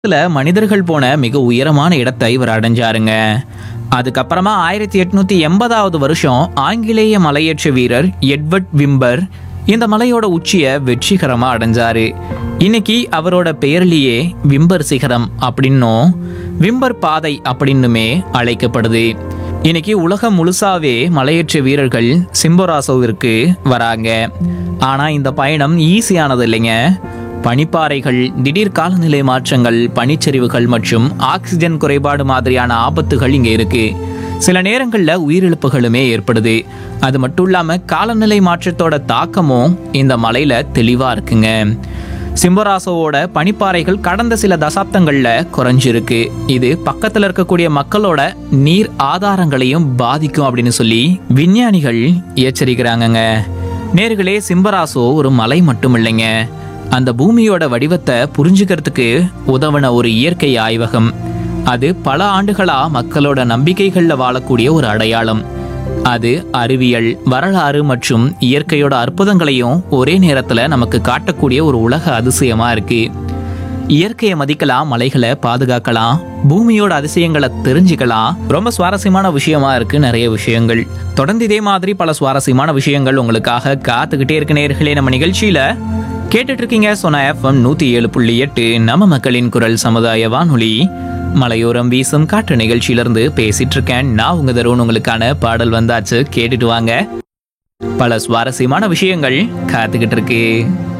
இதுல மனிதர்கள் போன மிக உயரமான இடத்தை இவர் அடைஞ்சாருங்க அதுக்கப்புறமா ஆயிரத்தி எட்நூத்தி எண்பதாவது வருஷம் ஆங்கிலேய மலையேற்ற வீரர் எட்வர்ட் விம்பர் இந்த மலையோட உச்சியை வெற்றிகரமா அடைஞ்சாரு இன்னைக்கு அவரோட பெயர்லயே விம்பர் சிகரம் அப்படின்னும் விம்பர் பாதை அப்படின்னுமே அழைக்கப்படுது இன்னைக்கு உலகம் முழுசாவே மலையேற்ற வீரர்கள் சிம்பராசோவிற்கு வராங்க ஆனா இந்த பயணம் ஈஸியானது இல்லைங்க பனிப்பாறைகள் திடீர் காலநிலை மாற்றங்கள் பனிச்சரிவுகள் மற்றும் ஆக்சிஜன் குறைபாடு மாதிரியான ஆபத்துகள் இங்க இருக்கு சில நேரங்கள்ல உயிரிழப்புகளுமே ஏற்படுது அது மட்டும் இல்லாம காலநிலை மாற்றத்தோட தாக்கமும் இந்த மலையில தெளிவா இருக்குங்க சிம்பராசோவோட பனிப்பாறைகள் கடந்த சில தசாப்தங்கள்ல குறைஞ்சிருக்கு இது பக்கத்துல இருக்கக்கூடிய மக்களோட நீர் ஆதாரங்களையும் பாதிக்கும் அப்படின்னு சொல்லி விஞ்ஞானிகள் எச்சரிக்கிறாங்கங்க நேர்களே சிம்பராசோ ஒரு மலை மட்டும் இல்லைங்க அந்த பூமியோட வடிவத்தை புரிஞ்சுக்கிறதுக்கு உதவின ஒரு இயற்கை ஆய்வகம் அது பல ஆண்டுகளா மக்களோட நம்பிக்கைகள்ல வாழக்கூடிய ஒரு அடையாளம் அது அறிவியல் வரலாறு மற்றும் இயற்கையோட அற்புதங்களையும் ஒரே நேரத்துல நமக்கு காட்டக்கூடிய ஒரு உலக அதிசயமா இருக்கு இயற்கையை மதிக்கலாம் மலைகளை பாதுகாக்கலாம் பூமியோட அதிசயங்களை தெரிஞ்சுக்கலாம் ரொம்ப சுவாரஸ்யமான விஷயமா இருக்கு நிறைய விஷயங்கள் தொடர்ந்து இதே மாதிரி பல சுவாரஸ்யமான விஷயங்கள் உங்களுக்காக காத்துக்கிட்டே இருக்க நேர்களே நம்ம நிகழ்ச்சியில கேட்டுட்டு இருக்கீங்க சொன்ன எஃப்எம் நூத்தி ஏழு புள்ளி எட்டு நம்ம மக்களின் குரல் சமுதாய வானொலி மலையோரம் வீசும் காற்று நிகழ்ச்சியிலிருந்து பேசிட்டு இருக்கேன் நான் உங்க தருண் உங்களுக்கான பாடல் வந்தாச்சு கேட்டுட்டு வாங்க பல சுவாரஸ்யமான விஷயங்கள் காத்துக்கிட்டு இருக்கு